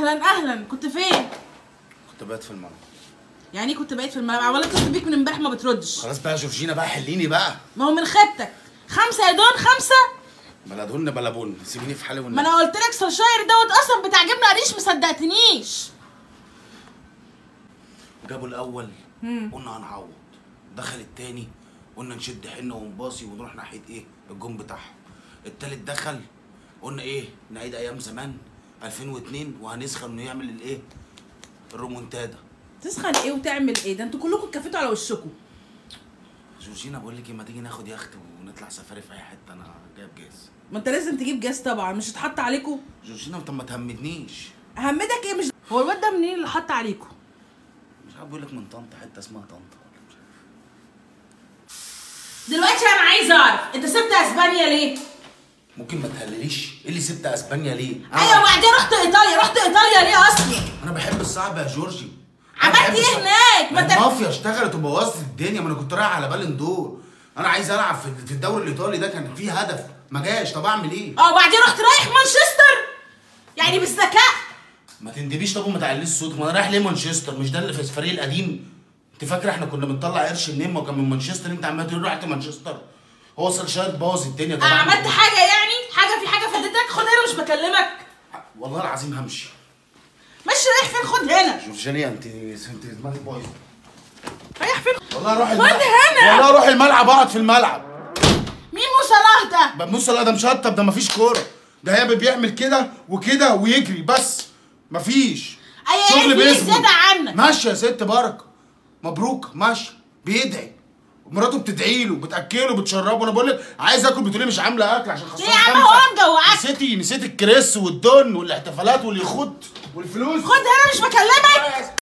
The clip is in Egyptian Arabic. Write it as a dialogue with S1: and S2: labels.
S1: اهلا اهلا كنت فين
S2: كنت بات في الملعب
S1: يعني كنت بقيت في الملعب عمال اتصل بيك من امبارح ما بتردش
S2: خلاص بقى يا جورجينا بقى حليني بقى
S1: ما هو من خيبتك خمسة يا دون خمسة
S2: بلا دهن بلا بن سيبيني في حالي
S1: ما
S2: والنبي
S1: انا قلت لك سرشاير دوت اصلا بتاع جبنه قريش مصدقتنيش
S2: جابوا الاول قلنا هنعوض دخل التاني قلنا نشد حنه ونباصي ونروح ناحيه ايه الجون بتاعهم التالت دخل قلنا ايه نعيد ايام زمان 2002 وهنسخن انه يعمل الايه الرومونتادا
S1: تسخن ايه وتعمل ايه ده انتوا كلكم اتكفيتوا على وشكم
S2: جورجينا بقول لك ايه ما تيجي ناخد يخت ونطلع سفاري في اي حته انا جايب جاز
S1: ما انت لازم تجيب جاز طبعا مش اتحط عليكم
S2: جورجينا طب ما تهمدنيش
S1: همدك ايه مش هو الواد ده منين اللي حط عليكم
S2: مش عارف بقول لك من طنطا حته اسمها طنطا ولا مش عارف.
S1: دلوقتي انا عايز اعرف انت سبت اسبانيا ليه
S2: ممكن ما تهلليش ايه اللي سبت اسبانيا ليه؟ أنا-
S1: ايوه وبعدين رحت ايطاليا رحت ايطاليا ليه اصلا
S2: انا بحب الصعب يا جورجي
S1: عملت
S2: أنا بحب
S1: إيه
S2: الصعب.
S1: هناك؟ ما
S2: ما
S1: أنت-
S2: المافيا اشتغلت وبوظت الدنيا ما انا كنت رايح على بالون دور انا عايز العب في في الدوري الايطالي ده كان فيه هدف ما جاش طب اعمل ايه؟
S1: اه وبعدين رحت رايح مانشستر يعني بالذكاء
S2: ما تندبيش طب وما تعليش صوتك ما انا رايح ليه مانشستر مش ده اللي في الفريق القديم انت فاكر احنا كنا بنطلع قرش منين ما هو كان من مانشستر انت عمال تقول رحت مانشستر هو سولشاير بوظ الدنيا طب
S1: انا
S2: أعمل
S1: عملت
S2: إيه؟
S1: حاجه يعني حاجه في حاجه فادتك خد هنا مش بكلمك
S2: والله العظيم همشي
S1: مش رايح فين خد هنا
S2: جورجينيا انت انت دماغك بايظه
S1: رايح فين
S2: والله اروح
S1: خد
S2: الملعب
S1: هنا.
S2: والله اروح الملعب اقعد في الملعب
S1: مين مو صلاح ده
S2: بص لا ده مشطب ده مفيش كوره ده هي بيعمل كده وكده ويجري بس مفيش
S1: أي
S2: شغل
S1: عيب ليه
S2: بيثبت
S1: زيادة عنك.
S2: ماشي يا ست بركه مبروك ماشي بيدعي مراته بتدعي له بتاكله بتشربه انا بقول لك عايز اكل بتقولي مش عامله اكل عشان خسران
S1: ليه يا عم
S2: خمسة.
S1: هو أنا مجوعاك؟
S2: نسيتي نسيت الكريس والدن والاحتفالات واليخوت والفلوس
S1: خد هنا مش بكلمك